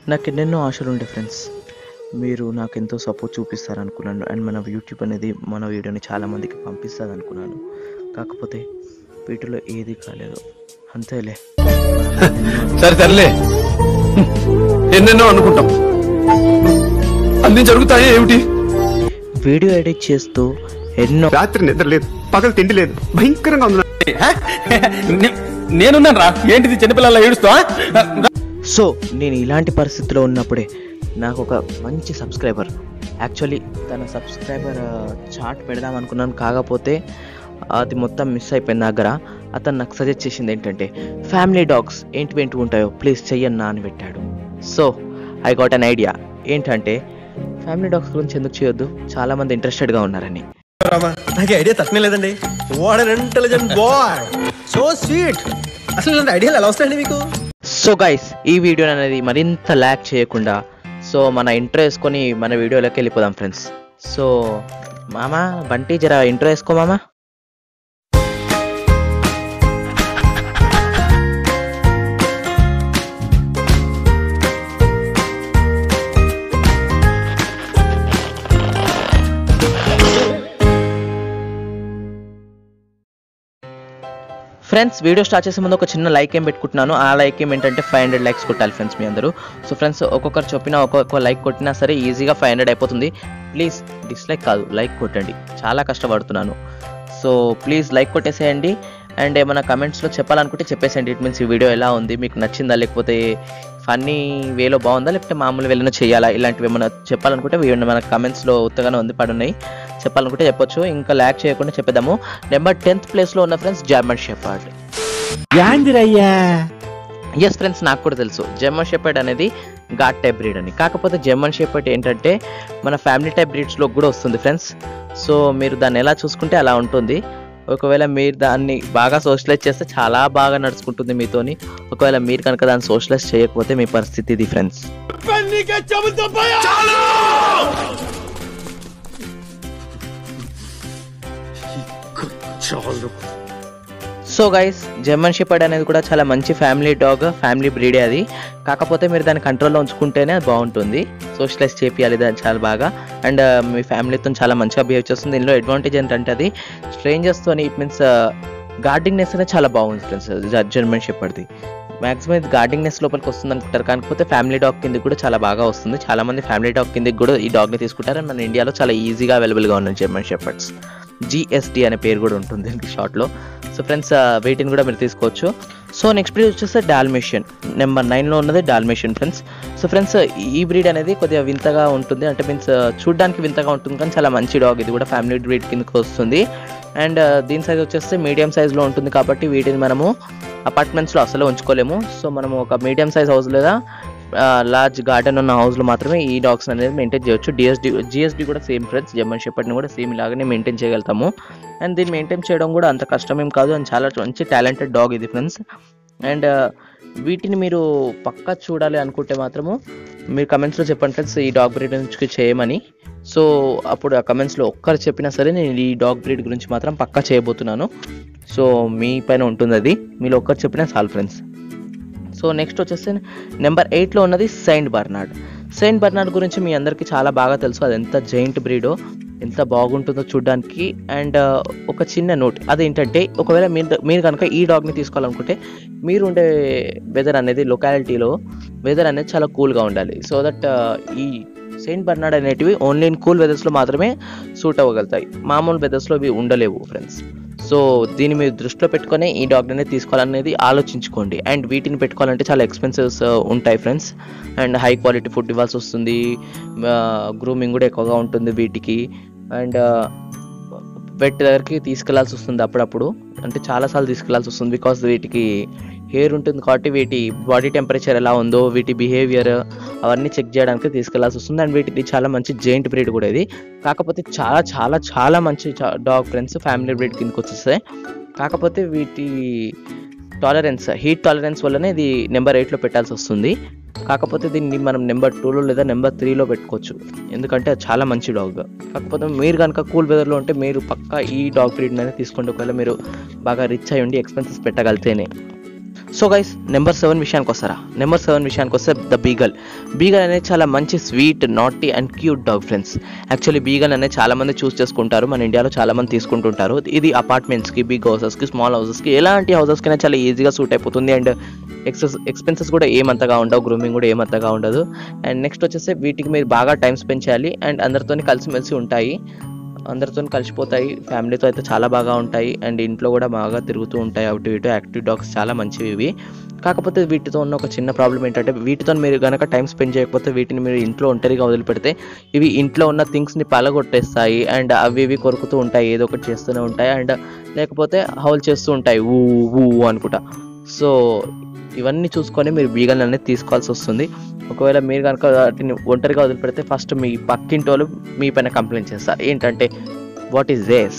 నాకు ఎన్నెన్నో ఆశలు ఉండే ఫ్రెండ్స్ మీరు నాకు ఎంతో సపోర్ట్ చూపిస్తారు అనుకున్నాను అండ్ మన యూట్యూబ్ అనేది మన వీడియోని చాలామందికి పంపిస్తుంది అనుకున్నాను కాకపోతే వీటిలో ఏది కాలేదు అంతేలే సరే సర్లే ఎన్నెన్నో అనుకుంటాం అన్ని జరుగుతాయి ఏమిటి వీడియో ఎడిట్ చేస్తూ ఎన్నో రాత్రి నిద్ర లేదు పగలు తిండి లేదు భయంకరంగా ఉంది నేనున్నాను రా ఏంటిది చిన్నపిల్లల ఏడుస్తా సో నేను ఇలాంటి పరిస్థితిలో ఉన్నప్పుడే నాకు ఒక మంచి సబ్స్క్రైబర్ యాక్చువల్లీ తన సబ్స్క్రైబర్ చార్ట్ పెడదాం అనుకున్నాను కాకపోతే అది మొత్తం మిస్ అయిపోయింది నా దగ్గర అతను నాకు సజెస్ట్ చేసింది ఏంటంటే ఫ్యామిలీ డాగ్స్ ఏంటి ఏంటి ఉంటాయో ప్లీజ్ చెయ్యన్నా అని పెట్టాడు so I got an idea ఏంటంటే ఫ్యామిలీ డాగ్స్ గురించి ఎందుకు చేయొద్దు చాలామంది ఇంట్రెస్టెడ్గా ఉన్నారని నాకు ఐడియా తట్టనే లేదండి what an intelligent boy so sweet అసలు ఇలాంటి ఐడియాలు ఎలా వస్తాయండి మీకు సో గైస్ ఈ వీడియో అనేది మరింత ల్యాక్ చేయకుండా సో మన ఇంట్రో వేసుకొని మన వీడియోలోకి వెళ్ళిపోదాం ఫ్రెండ్స్ సో మామా బంటి జర ఇంట్రో వేసుకో మామా ఫ్రెండ్స్ వీడియో స్టార్ట్ చేసే ముందు ఒక చిన్న లైక్ ఏం పెట్టుకుంటున్నాను ఆ లైక్ ఏం ఏంటంటే ఫైవ్ హండ్రెడ్ లైక్స్ కొట్టాలి ఫ్రెండ్స్ మీ అందరూ సో ఫ్రెండ్స్ ఒక్కొక్కరు చెప్పిన ఒక్కొక్క లైక్ కొట్టినా సరే ఈజీగా ఫైవ్ హండ్రెడ్ అయిపోతుంది ప్లీజ్ డిస్లైక్ కాదు లైక్ కొట్టండి చాలా కష్టపడుతున్నాను సో ప్లీజ్ లైక్ కొట్టేసేయండి అండ్ ఏమైనా కమెంట్స్లో చెప్పాలనుకుంటే చెప్పేసేయండి ఇట్ మీన్స్ ఈ వీడియో ఎలా ఉంది మీకు నచ్చిందా లేకపోతే ఫన్నీ వేలో బాగుందా లేకపోతే మామూలు వేలో చేయాలా ఇలాంటివి ఏమైనా చెప్పాలనుకుంటే ఇవి మన కమెంట్స్లో ఉత్తగానే ఉంది పడున్నాయి చెప్పాలనుకుంటే చెప్పొచ్చు ఇంకా ల్యాక్ చేయకుండా చెప్పేద్దాము నెంబర్ టెన్త్ ప్లేస్లో ఉన్న friends German shepherd yes friends నాకు కూడా తెలుసు జర్మన్ షెపర్డ్ అనేది ఘాట్ టైప్ బ్రీడ్ అని కాకపోతే జర్మన్ షెపర్డ్ ఏంటంటే మన ఫ్యామిలీ టైప్ బ్రీడ్స్లో కూడా వస్తుంది ఫ్రెండ్స్ సో మీరు దాన్ని ఎలా చూసుకుంటే అలా ఉంటుంది ఒకవేళ మీరు దాన్ని బాగా సోషలైజ్ చేస్తే చాలా బాగా నడుచుకుంటుంది మీతోని ఒకవేళ మీరు కనుక దాన్ని సోషలైజ్ చేయకపోతే మీ పరిస్థితి ఇది friends so guys German shepherd అనేది కూడా చాలా మంచి ఫ్యామిలీ డాగ్ ఫ్యామిలీ బ్రీడే అది కాకపోతే మీరు దాన్ని కంట్రోల్లో ఉంచుకుంటేనే అది బాగుంటుంది సోషలైజ్ చేపియాలి దాన్ని చాలా బాగా అండ్ మీ ఫ్యామిలీతో చాలా మంచిగా బిహేవ్ చేస్తుంది దీనిలో అడ్వాంటేజ్ ఏంటంటే అది స్ట్రేంజర్స్తో ఇట్ మీన్స్ గార్డింగ్నెస్ అనేది చాలా బాగుంది ఫ్రెండ్స్ జర్మన్ షెపర్డ్ది మాక్సిమం ఇది గార్డింగ్నెస్ లోపలికి వస్తుంది అనుకుంటారు కాకపోతే ఫ్యామిలీ డాగ్ కిందకి కూడా చాలా బాగా వస్తుంది చాలా మంది ఫ్యామిలీ డాగ్ కిందకి కూడా ఈ డాగ్ని తీసుకుంటారు అండ్ మన ఇండియాలో చాలా ఈజీగా అవైలబుల్గా ఉన్నాయి జర్మన్ షెపర్డ్స్ జిఎస్డి అనే పేరు కూడా ఉంటుంది దీనికి షార్ట్లో సో ఫ్రెండ్స్ వీటిని కూడా మీరు తీసుకోవచ్చు సో నెక్స్ట్ బ్రీడ్ వచ్చేస్తే డాల్మేషియన్ నెంబర్ నైన్లో ఉన్నది డాల్మేషియన్ ఫ్రెండ్స్ సో ఫ్రెండ్స్ ఈ బ్రీడ్ అనేది కొద్దిగా వింతగా ఉంటుంది అంటే మీన్స్ చూడడానికి వింతగా ఉంటుంది కానీ చాలా మంచి డాగ్ ఇది కూడా ఫ్యామిలీ బ్రీడ్ కిందకి వస్తుంది అండ్ దీని సైజ్ వచ్చేస్తే మీడియం సైజ్లో ఉంటుంది కాబట్టి వీటిని మనము అపార్ట్మెంట్స్లో అసలు ఉంచుకోలేము సో మనము ఒక మీడియం సైజ్ హౌస్ లేదా లార్జ్ గార్డెన్ ఉన్న హౌస్లో మాత్రమే ఈ డాగ్స్ అనేది మెయింటైన్ చేయొచ్చు డిఎస్డి జిఎస్డి కూడా సేమ్ ఫ్రెండ్స్ జర్మన్ షెపర్డ్ని కూడా సేమ్ ఇలాగనే మెయింటైన్ చేయగలుగుతాము అండ్ దీన్ని మెయింటైన్ చేయడం కూడా అంత కష్టమేం కాదు అండ్ చాలా మంచి టాలెంటెడ్ డాగ్ ఇది ఫ్రెండ్స్ అండ్ వీటిని మీరు పక్కా చూడాలి అనుకుంటే మాత్రము మీరు కమెంట్స్లో చెప్పండి ఫ్రెండ్స్ ఈ డాగ్ బ్రీడ్ నుంచి చేయమని సో అప్పుడు ఆ కమెంట్స్లో ఒక్కరు చెప్పినా సరే నేను ఈ డాగ్ బ్రీడ్ గురించి మాత్రం పక్కా చేయబోతున్నాను సో మీ పైన ఉంటుంది అది మీరు ఒక్కరు చెప్పినా చాలు ఫ్రెండ్స్ సో నెక్స్ట్ వచ్చేసి నెంబర్ ఎయిట్లో ఉన్నది సెయింట్ బర్నార్డ్ సెయింట్ బర్నార్డ్ గురించి మీ అందరికీ చాలా బాగా తెలుసు అది ఎంత జైంట్ బ్రీడో ఎంత బాగుంటుందో చూడడానికి అండ్ ఒక చిన్న నోట్ అదేంటంటే ఒకవేళ మీరు మీరు కనుక ఈ డాగ్ని తీసుకోవాలనుకుంటే మీరు ఉండే వెదర్ అనేది లొకాలిటీలో వెదర్ అనేది చాలా కూల్గా ఉండాలి సో దట్ ఈ సెయింట్ బర్నార్డ్ అనేటివి ఓన్లీ ఇన్ కూల్ వెదర్స్లో మాత్రమే సూట్ అవ్వగలుగుతాయి మామూలు వెదర్స్లో ఇవి ఉండలేవు ఫ్రెండ్స్ సో దీన్ని మీరు దృష్టిలో పెట్టుకొని ఈ డాగ్ అనేది తీసుకోవాలనేది ఆలోచించుకోండి అండ్ వీటిని పెట్టుకోవాలంటే చాలా ఎక్స్పెన్సివ్స్ ఉంటాయి friends and high quality food ఇవ్వాల్సి వస్తుంది గ్రూమింగ్ కూడా ఎక్కువగా ఉంటుంది వీటికి అండ్ వెట్ దగ్గరికి తీసుకెళ్లాల్సి వస్తుంది అప్పుడప్పుడు అంటే చాలాసార్లు తీసుకెళ్లాల్సి వస్తుంది బికాస్ వీటికి హెయిర్ ఉంటుంది కాబట్టి వీటి బాడీ టెంపరేచర్ ఎలా ఉందో వీటి బిహేవియర్ అవన్నీ చెక్ చేయడానికి తీసుకెళ్లాల్సి వస్తుంది అండ్ వీటిది చాలా మంచి జైంట్ బ్రీడ్ కూడా ఇది కాకపోతే చాలా చాలా చాలా మంచి డాగ్ ఫ్రెండ్స్ ఫ్యామిలీ బ్రీడ్ కిందకి వచ్చేస్తాయి కాకపోతే వీటి టాలరెన్స్ హీట్ టాలరెన్స్ వల్లనే ఇది నెంబర్ ఎయిట్లో పెట్టాల్సి వస్తుంది కాకపోతే దీన్ని మనం నెంబర్ టూలో లేదా నెంబర్ త్రీలో పెట్టుకోవచ్చు ఎందుకంటే అది చాలా మంచి డాగ్ కాకపోతే మీరు కనుక కూల్ వెదర్లో ఉంటే మీరు పక్కా ఈ డాగ్ బ్రీడ్ అనేది తీసుకోండి ఒకవేళ మీరు బాగా రిచ్ అయ్యి ఉండి ఎక్స్పెన్సెస్ పెట్టగలితేనే సో గైస్ నెంబర్ సెవెన్ విషయానికి వస్తారా నెంబర్ సెవెన్ విషయానికి వస్తే ద బీగల్ బీగల్ అనేది చాలా మంచి sweet naughty and cute dog friends actually beagle అనేది చాలా మంది చూస్ చేసుకుంటారు మన ఇండియాలో చాలా మంది తీసుకుంటుంటారు ఇది అపార్ట్మెంట్స్కి బిగ్ హౌసెస్కి స్మాల్ హౌసెస్కి ఎలాంటి హౌసెస్కైనా చాలా ఈజీగా సూట్ అయిపోతుంది అండ్ ఎక్సెస్ ఎక్స్పెన్సెస్ కూడా ఏమంతగా ఉండవు గ్రూమింగ్ కూడా ఏమంతగా ఉండదు అండ్ నెక్స్ట్ వచ్చేసి వీటికి మీరు బాగా టైం స్పెండ్ చేయాలి అండ్ అందరితో కలిసిమెలిసి ఉంటాయి అందరితో కలిసిపోతాయి ఫ్యామిలీతో అయితే చాలా బాగా ఉంటాయి అండ్ ఇంట్లో కూడా బాగా తిరుగుతూ ఉంటాయి అటు ఇటు యాక్టివ్ డాగ్స్ చాలా మంచివి ఇవి కాకపోతే వీటితో ఉన్న ఒక చిన్న ప్రాబ్లం ఏంటంటే వీటితో మీరు కనుక టైం స్పెండ్ చేయకపోతే వీటిని మీరు ఇంట్లో ఒంటరిగా వదిలిపెడితే ఇవి ఇంట్లో ఉన్న థింగ్స్ని పలగొట్టేస్తాయి అండ్ అవి ఇవి కొరుకుతూ ఉంటాయి ఏదో ఒకటి చేస్తూనే ఉంటాయి అండ్ లేకపోతే హౌల్ చేస్తూ ఉంటాయి ఊ ఊ అనుకుంటా సో ఇవన్నీ చూసుకొని మీరు బీగల్ అనేది తీసుకోవాల్సి వస్తుంది ఒకవేళ మీరు కనుక వాటిని ఒంటరిగా వదిలిపెడితే ఫస్ట్ మీ పక్కింటి వాళ్ళు మీ పైన కంప్లైంట్ చేస్తారు ఏంటంటే what is this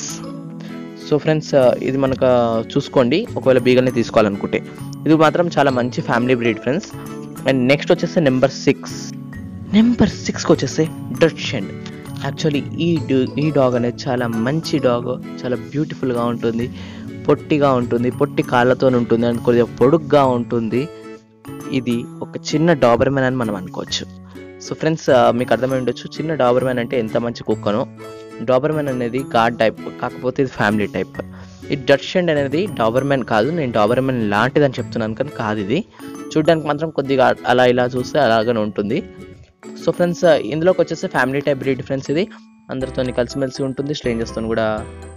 so friends ఇది మనకు చూసుకోండి ఒకవేళ బీగల్ని తీసుకోవాలనుకుంటే ఇది మాత్రం చాలా మంచి family breed friends and next వచ్చేసి నెంబర్ సిక్స్ నెంబర్ సిక్స్కి వచ్చేసి డర్షన్ యాక్చువల్లీ ఈ డు- ఈ డాగ్ అనేది చాలా మంచి డాగ్ చాలా బ్యూటిఫుల్గా ఉంటుంది పొట్టిగా ఉంటుంది పొట్టి కాళ్ళతో ఉంటుంది అండ్ కొద్దిగా పొడుగ్గా ఉంటుంది ఇది ఒక చిన్న డాబర్మెన్ అని మనం అనుకోవచ్చు సో ఫ్రెండ్స్ మీకు అర్థమై ఉండొచ్చు చిన్న డాబర్మెన్ అంటే ఎంత మంచి కుక్కనో డాబర్మెన్ అనేది గాడ్ టైప్ కాకపోతే ఇది ఫ్యామిలీ టైప్ ఈ డర్షెండ్ అనేది డాబర్మెన్ కాదు నేను డాబర్మెన్ లాంటిదని చెప్తున్నాను కానీ కాదు ఇది చూడడానికి మాత్రం కొద్దిగా అలా ఇలా చూస్తే అలాగనే ఉంటుంది సో ఫ్రెండ్స్ ఇందులోకి వచ్చేసి ఫ్యామిలీ టైప్ బ్రీడ్ ఫ్రెండ్స్ ఇది అందరితో కలిసిమెలిసి ఉంటుంది స్ట్రేంజర్స్తో కూడా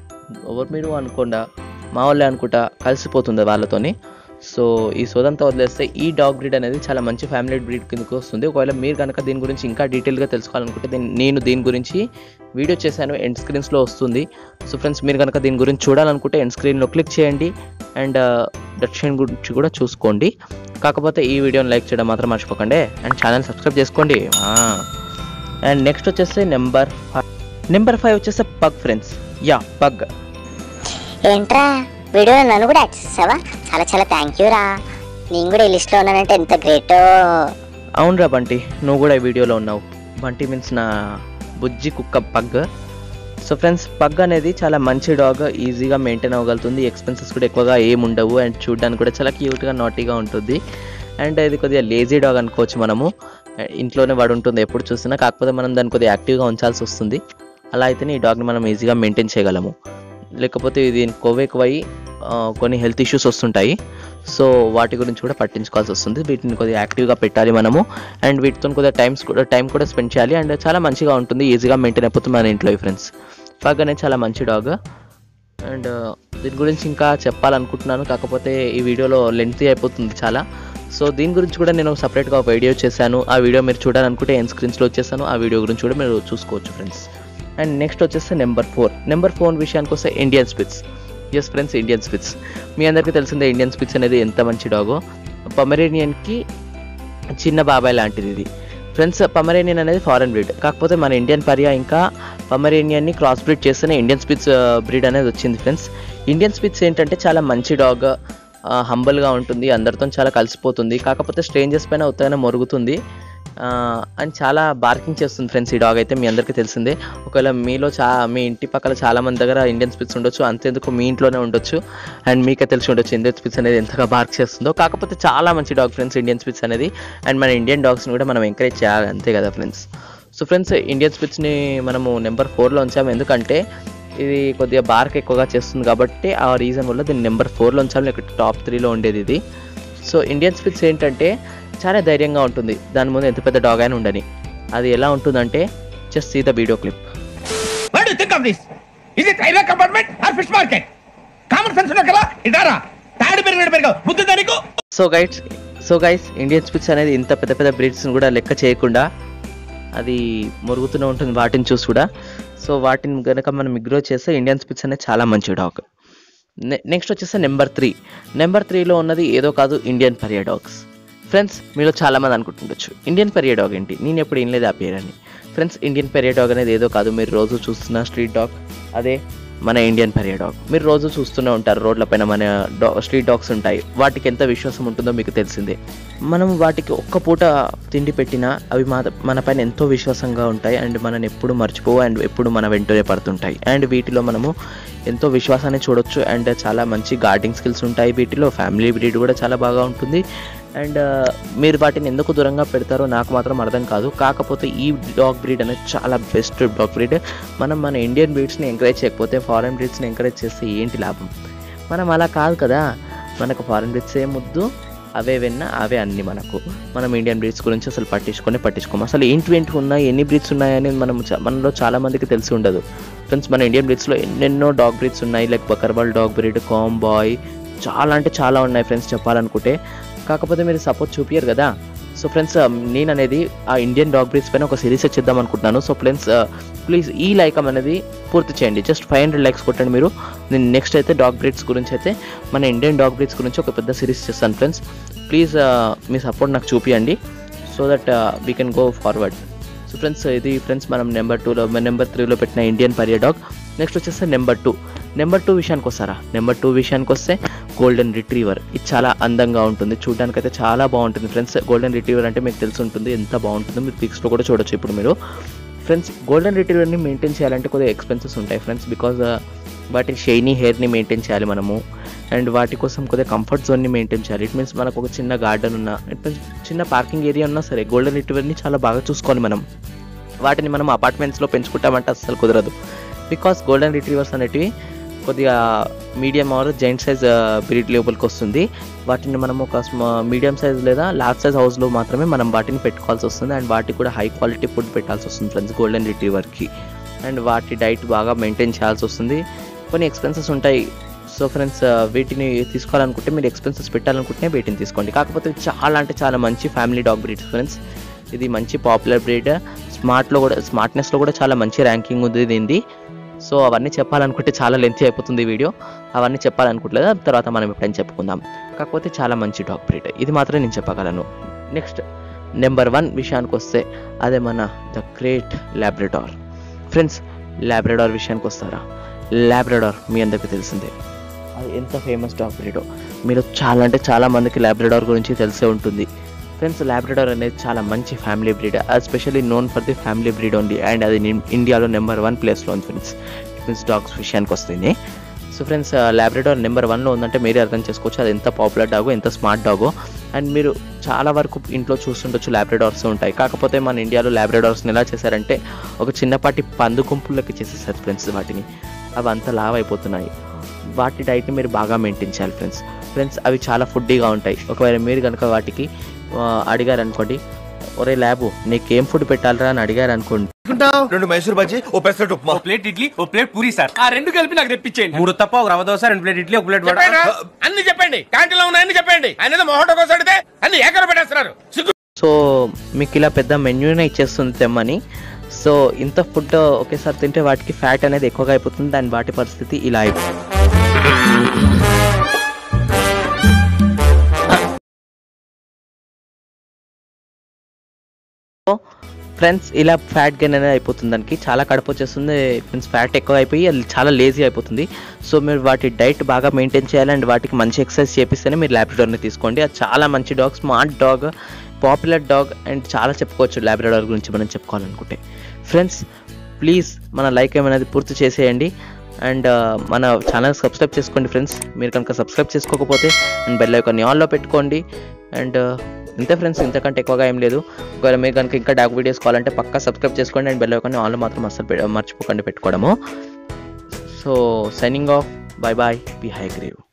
ఎవరు మీరు అనుకోండా మా వాళ్ళే అనుకుంటా కలిసిపోతుంది వాళ్ళతోని సో ఈ సోదంతా వదిలేస్తే ఈ డాగ్ బ్రీడ్ అనేది చాలా మంచి ఫ్యామిలీ బ్రీడ్ కిందకి వస్తుంది ఒకవేళ మీరు కనుక దీని గురించి ఇంకా డీటెయిల్గా తెలుసుకోవాలనుకుంటే దీన్ని- నేను దీని గురించి వీడియో చేశాను ఎండ్ స్క్రీన్స్లో వస్తుంది సో ఫ్రెండ్స్ మీరు కనుక దీని గురించి చూడాలనుకుంటే ఎండ్ స్క్రీన్లో క్లిక్ చేయండి అండ్ దక్షిణ గురించి కూడా చూసుకోండి కాకపోతే ఈ వీడియోని లైక్ చేయడం మాత్రం మర్చిపోకండి అండ్ ఛానల్ సబ్స్క్రైబ్ చేసుకోండి అండ్ నెక్స్ట్ వచ్చేసి నెంబర్ ఫైవ్ నెంబర్ ఫైవ్ వచ్చేసి పగ్ ఫ్రెండ్స్ యా పగ్ ఏంట్రా వీడియోలో నన్ను కూడా యాడ్ చేసావా చాలా చాలా థ్యాంక్ యూ రా నేను కూడా ఈ లిస్ట్లో ఉన్నానంటే ఎంత గ్రేటో అవునరా బంటి నువ్వు కూడా ఈ వీడియోలో ఉన్నావు బంటి మీన్స్ నా బుజ్జి కుక్క పగ్ సో ఫ్రెండ్స్ పగ్ అనేది చాలా మంచి డాగ్ ఈజీగా మెయింటైన్ అవ్వగలుగుతుంది ఎక్స్పెన్సెస్ కూడా ఎక్కువగా ఏమి ఉండవు అండ్ చూడడానికి కూడా చాలా క్యూట్గా నాటీగా ఉంటుంది అండ్ ఇది కొద్దిగా లేజీ డాగ్ అనుకోవచ్చు మనము ఇంట్లోనే వాడు ఉంటుంది ఎప్పుడు చూసినా కాకపోతే మనం దాన్ని కొద్దిగా యాక్టివ్గా ఉంచాల్సి వస్తుంది అలా అయితేనే ఈ డాగ్ని మనం ఈజీగా మెయింటైన్ చేయగలము లేకపోతే ఇది కొవ్వు ఎక్కువై ఆ, కొన్ని హెల్త్ ఇష్యూస్ వస్తుంటాయి సో వాటి గురించి కూడా పట్టించుకోవాల్సి వస్తుంది వీటిని కొద్దిగా యాక్టివ్గా పెట్టాలి మనము అండ్ వీటితో కొద్దిగా టైమ్స్ కూడా టైం కూడా స్పెండ్ చేయాలి అండ్ చాలా మంచిగా ఉంటుంది ఈజీగా మెయింటైన్ అయిపోతుంది మన ఇంట్లో ఫ్రెండ్స్ ఫగ్ అనేది చాలా మంచి డాగ్ అండ్ దీని గురించి ఇంకా చెప్పాలనుకుంటున్నాను కాకపోతే ఈ వీడియోలో లెంతీ అయిపోతుంది చాలా సో దీని గురించి కూడా నేను సపరేట్గా ఒక వీడియో చేశాను ఆ వీడియో మీరు చూడాలనుకుంటే ఎన్ స్క్రీన్స్లో వచ్చేసాను ఆ వీడియో గురించి కూడా మీరు చూసుకోవచ్చు ఫ్రెండ్స్ అండ్ నెక్స్ట్ వచ్చేసి నెంబర్ ఫోర్ నెంబర్ ఫోర్ విషయానికి వస్తే ఇండియన్ స్పిట్స్ ఎస్ ఫ్రెండ్స్ ఇండియన్ స్పిట్స్ మీ అందరికీ తెలిసిందే ఇండియన్ స్పిట్స్ అనేది ఎంత మంచి డాగో పమరేనియన్కి చిన్న బాబాయ్ లాంటిది ఇది ఫ్రెండ్స్ పమరేనియన్ అనేది ఫారెన్ బ్రీడ్ కాకపోతే మన ఇండియన్ పరియా ఇంకా పమరేనియన్ని క్రాస్ బ్రీడ్ చేస్తేనే ఇండియన్ స్పిట్స్ బ్రీడ్ అనేది వచ్చింది ఫ్రెండ్స్ ఇండియన్ స్పిట్స్ ఏంటంటే చాలా మంచి డాగ్ హంబల్గా ఉంటుంది అందరితో చాలా కలిసిపోతుంది కాకపోతే స్ట్రేంజర్స్ పైన ఉత్తగానే మొరుగుతుంది అండ్ చాలా బార్కింగ్ చేస్తుంది ఫ్రెండ్స్ ఈ డాగ్ అయితే మీ అందరికీ తెలిసిందే ఒకవేళ మీలో చా మీ ఇంటి పక్కల చాలా మంది దగ్గర ఇండియన్ స్పిట్స్ ఉండొచ్చు అంతేందుకు మీ ఇంట్లోనే ఉండొచ్చు అండ్ మీకే తెలిసి ఉండొచ్చు ఇండియన్ స్పిట్స్ అనేది ఎంతగా బార్క్ చేస్తుందో కాకపోతే చాలా మంచి డాగ్ ఫ్రెండ్స్ ఇండియన్ స్పిట్స్ అనేది అండ్ మన ఇండియన్ డాగ్స్ని కూడా మనం ఎంకరేజ్ చేయాలి అంతే కదా ఫ్రెండ్స్ సో ఫ్రెండ్స్ ఇండియన్ స్పిట్స్ని మనము నెంబర్ ఫోర్లో ఉంచాము ఎందుకంటే ఇది కొద్దిగా బార్క్ ఎక్కువగా చేస్తుంది కాబట్టి ఆ రీజన్ వల్ల దీన్ని నెంబర్ ఫోర్లో ఉంచాము లేక టాప్ త్రీలో ఉండేది ఇది సో ఇండియన్ స్పిట్స్ ఏంటంటే చాలా ధైర్యంగా ఉంటుంది దాని ముందు ఎంత పెద్ద డాగ్ అయినా ఉండని అది ఎలా ఉంటుందంటే just see the video clip What do you think of this? Is it railway compartment or fish market? Common sense ఉన్న కదా ఇదారా తాడు పెరిగినట్టు పెరిగావు బుద్ధి దానికి so guides so guys Indian spitz అనేది ఇంత పెద్ద పెద్ద బ్రీడ్స్ని కూడా లెక్క చేయకుండా అది మురుగుతూనే ఉంటుంది వాటిని చూసి కూడా సో వాటిని కనుక మనం ఇగ్నోర్ చేస్తే ఇండియన్ స్పిట్స్ అనేది చాలా మంచి డాగ్ నెక్స్ట్ వచ్చేసి నెంబర్ త్రీ నెంబర్ త్రీలో ఉన్నది ఏదో కాదు ఇండియన్ పరియా డాగ్స్ ఫ్రెండ్స్ మీలో చాలామంది అనుకుంటుండొచ్చు ఇండియన్ పెరియా డాగ్ ఏంటి నేను ఎప్పుడు వినలేదు ఆ పేరని ఫ్రెండ్స్ ఇండియన్ పెరియా డాగ్ అనేది ఏదో కాదు మీరు రోజు చూస్తున్న స్ట్రీట్ డాగ్ అదే మన ఇండియన్ పరియా డాగ్ మీరు రోజు చూస్తూనే ఉంటారు రోడ్లపైన మన డా స్ట్రీట్ డాగ్స్ ఉంటాయి వాటికి ఎంత విశ్వాసం ఉంటుందో మీకు తెలిసిందే మనం వాటికి ఒక్క పూట తిండి పెట్టినా అవి మా మన పైన ఎంతో విశ్వాసంగా ఉంటాయి అండ్ మనని ఎప్పుడు మర్చిపోవు అండ్ ఎప్పుడు మన వెంటనే పడుతుంటాయి అండ్ వీటిలో మనము ఎంతో విశ్వాసాన్ని చూడొచ్చు అండ్ చాలా మంచి గార్డింగ్ స్కిల్స్ ఉంటాయి వీటిలో ఫ్యామిలీ బ్రీడ్ కూడా చాలా బాగా ఉంటుంది అండ్ మీరు వాటిని ఎందుకు దూరంగా పెడతారో నాకు మాత్రం అర్థం కాదు కాకపోతే ఈ డాగ్ బ్రీడ్ అనేది చాలా బెస్ట్ డాగ్ బ్రీడ్ మనం మన ఇండియన్ బ్రీడ్స్ని ఎంకరేజ్ చేయకపోతే ఫారెన్ బ్రీడ్స్ని ఎంకరేజ్ చేస్తే ఏంటి లాభం మనం అలా కాదు కదా మనకు ఫారెన్ బ్రీడ్స్ ఏ ముద్దు అవే వెన్న అవే అన్ని మనకు మనం ఇండియన్ బ్రీడ్స్ గురించి అసలు పట్టించుకొని పట్టించుకోము అసలు ఏంటి ఏంటి ఉన్నాయి ఎన్ని బ్రీడ్స్ ఉన్నాయని మనం చ- మనలో చాలా మందికి తెలిసి ఉండదు ఫ్రెండ్స్ మన ఇండియన్ బ్రీడ్స్లో ఎన్నెన్నో డాగ్ బ్రీడ్స్ ఉన్నాయి like Bakarwal dog breed calm boy చాలా అంటే చాలా ఉన్నాయి ఫ్రెండ్స్ చెప్పాలనుకుంటే కాకపోతే మీరు సపోర్ట్ చూపించారు కదా సో ఫ్రెండ్స్ నేను అనేది ఆ ఇండియన్ డాగ్ బ్రీడ్స్ పైన ఒక సిరీస్ చేద్దాం అనుకుంటున్నాను సో ఫ్రెండ్స్ ప్లీజ్ ఈ లైకం అనేది పూర్తి చేయండి జస్ట్ ఫైవ్ హండ్రెడ్ లైక్స్ కొట్టండి మీరు నేను నెక్స్ట్ అయితే డాగ్ బ్రీడ్స్ గురించి అయితే మన ఇండియన్ డాగ్ బ్రీడ్స్ గురించి ఒక పెద్ద సిరీస్ చేస్తాను ఫ్రెండ్స్ ప్లీజ్ మీ సపోర్ట్ నాకు చూపియండి so that we can go forward so friends ఇది ఫ్రెండ్స్ మనం నెంబర్ టూలో నెంబర్ త్రీలో పెట్టిన ఇండియన్ పరియా డాగ్ నెక్స్ట్ వచ్చేస్తే నెంబర్ టూ నెంబర్ టూ విషయానికి వస్తారా నెంబర్ టూ విషయానికి వస్తే గోల్డెన్ రిట్రీవర్ ఇది చాలా అందంగా ఉంటుంది చూడడానికి అయితే చాలా బాగుంటుంది ఫ్రెండ్స్ గోల్డెన్ రిట్రీవర్ అంటే మీకు తెలిసి ఉంటుంది ఎంత బాగుంటుందో మీరు పిక్స్లో కూడా చూడొచ్చు ఇప్పుడు మీరు ఫ్రెండ్స్ గోల్డెన్ రిట్రీవర్ని మెయింటైన్ చేయాలంటే కొద్దిగా ఎక్స్పెన్సెస్ ఉంటాయి ఫ్రెండ్స్ బికాజ్ వాటి షైనీ హెయిర్ని మెయింటైన్ చేయాలి మనము అండ్ వాటి కోసం కొద్దిగా కంఫర్ట్ జోన్ని మెయింటైన్ చేయాలి ఇట్ మీన్స్ మనకు ఒక చిన్న గార్డెన్ ఉన్నా ఇట్ మీన్స్ చిన్న పార్కింగ్ ఏరియా ఉన్నా సరే గోల్డెన్ రిట్రీవర్ని చాలా బాగా చూసుకోవాలి మనం వాటిని మనం అపార్ట్మెంట్స్లో పెంచుకుంటామంటే అస్సలు కుదరదు బికాస్ గోల్డెన్ రిట్రీవర్స్ అనేటివి కొద్దిగా medium or giant size breed లెవెల్కి వస్తుంది వాటిని మనం ఒక మీడియం సైజ్ లేదా లార్జ్ సైజ్ హౌస్లో మాత్రమే మనం వాటిని పెట్టుకోవాల్సి వస్తుంది అండ్ వాటికి కూడా హై క్వాలిటీ ఫుడ్ పెట్టాల్సి వస్తుంది ఫ్రెండ్స్ గోల్డెన్ రిట్రీవర్కి అండ్ వాటి డైట్ బాగా మెయింటైన్ చేయాల్సి వస్తుంది కొన్ని ఎక్స్పెన్సెస్ ఉంటాయి సో ఫ్రెండ్స్ వీటిని తీసుకోవాలనుకుంటే మీరు ఎక్స్పెన్సెస్ పెట్టాలనుకుంటే వీటిని తీసుకోండి కాకపోతే ఇది చాలా అంటే చాలా మంచి ఫ్యామిలీ డాగ్ బ్రీడ్ ఫ్రెండ్స్ ఇది మంచి పాపులర్ బ్రీడ్ స్మార్ట్లో కూడా స్మార్ట్నెస్లో కూడా చాలా మంచి ర్యాంకింగ్ ఉంది దీనిది సో అవన్నీ చెప్పాలనుకుంటే చాలా లెంతీ అయిపోతుంది ఈ వీడియో అవన్నీ చెప్పాలనుకోవట్లేదు అది తర్వాత మనం ఎప్పుడైనా చెప్పుకుందాం కాకపోతే చాలా మంచి డాగ్ బ్రీడ్ ఇది మాత్రం నేను చెప్పగలను నెక్స్ట్ నెంబర్ వన్ విషయానికి వస్తే అదే మన the great Labrador friends Labrador విషయానికి వస్తారా ల్యాబ్రడార్ మీ అందరికీ తెలిసిందే అది ఎంత ఫేమస్ డాగ్ బ్రీడో మీరు చాలా అంటే చాలా మందికి ల్యాబ్రడార్ గురించి తెలిసే ఉంటుంది ఫ్రెండ్స్ ల్యాబ్రడార్ అనేది చాలా మంచి family breed especially known for the family breed only and అది నిన్- ఇండియాలో నెంబర్ వన్ ప్లేస్లో ఉంది ఫ్రెండ్స్ ఫ్రెండ్స్ డాగ్స్ విషయానికి వస్తుంది సో ఫ్రెండ్స్ ల్యాబ్రడార్ నెంబర్ వన్లో ఉందంటే మీరే అర్థం చేసుకోవచ్చు అది ఎంత పాపులర్ డాగో ఎంత స్మార్ట్ డాగో అండ్ మీరు చాలా వరకు ఇంట్లో చూస్తుండొచ్చు ల్యాబ్రడార్స్ ఉంటాయి కాకపోతే మన ఇండియాలో ల్యాబ్రడార్స్ని ఎలా చేశారంటే ఒక చిన్నపాటి పందు గుంపులకి చేసేసారు ఫ్రెండ్స్ వాటిని అవి అంత లావ్ అయిపోతున్నాయి వాటి డైట్ని మీరు బాగా మెయింటైన్ చేయాలి ఫ్రెండ్స్ ఫ్రెండ్స్ అవి చాలా ఫుడ్డీగా ఉంటాయి ఒకవేళ మీరు కనుక వాటికి ఆ, అడిగారు అనుకోండి ఒరే ల్యాబు నీకేం ఫుడ్ పెట్టాలరా అని అడిగారు అనుకోండి రెండు మైసూర్ బజ్జీ ఓ పెసరట్ ఉప్మా ప్లేట్ ఇడ్లీ ఓ ప్లేట్ పూరి సార్ ఆ రెండు కలిపి నాకు తెప్పించేయండి మూడు తప్ప ఒక రవ దోశ రెండు ప్లేట్ ఇడ్లీ ఒక ప్లేట్ వడ చెప్పండి రా. అన్ని చెప్పండి క్యాంటీన్ లో ఉన్నాయని చెప్పండి ఆయన ఏదో మొహట కోసం అడిగితే అన్ని ఏకర పెట్టేస్తున్నారు సిగ్గు సో మీకు ఇలా పెద్ద మెన్యూనే ఇచ్చేస్తుంది తెమ్మని సో ఇంత ఫుడ్ ఒకేసారి తింటే వాటికి ఫ్యాట్ అనేది ఎక్కువగా అయిపోతుంది దాని వాటి పరిస్థితి ఇలా అయిపోతుంది ఫ్రెండ్స్ ఇలా ఫ్యాట్ గెయిన్ అనేది అయిపోతుంది దానికి చాలా కడుపు వచ్చేస్తుంది ఫ్రెండ్స్ ఫ్యాట్ ఎక్కువ అయిపోయి అది చాలా లేజీ అయిపోతుంది సో మీరు వాటి డైట్ బాగా మెయింటైన్ చేయాలి అండ్ వాటికి మంచి ఎక్సర్సైజ్ చేపిస్తేనే మీరు ల్యాబ్రడార్ని తీసుకోండి అది చాలా మంచి dog smart dog popular dog and చాలా చెప్పుకోవచ్చు ల్యాబ్రడార్ గురించి మనం చెప్పుకోవాలనుకుంటే ఫ్రెండ్స్ ప్లీజ్ మన లైక్ ఏమైనది పూర్తి చేసేయండి అండ్ మన ఛానల్ సబ్స్క్రైబ్ చేసుకోండి ఫ్రెండ్స్ మీరు కనుక సబ్స్క్రైబ్ చేసుకోకపోతే అండ్ బెల్ ఐకాన్ని ఆన్లో పెట్టుకోండి అండ్ ఇంతే ఫ్రెండ్స్ ఇంతకంటే ఎక్కువగా ఏం లేదు ఒకవేళ మీరు కనుక ఇంకా డాక్ వీడియోస్ కావాలంటే పక్కా సబ్స్క్రైబ్ చేసుకోండి అండ్ బెల్ ఐకాన్ని ఆన్లో మాత్రం అస్సలు పె- మర్చిపోకండి పెట్టుకోవడము so signing off bye bye బి హై గ్రేవ్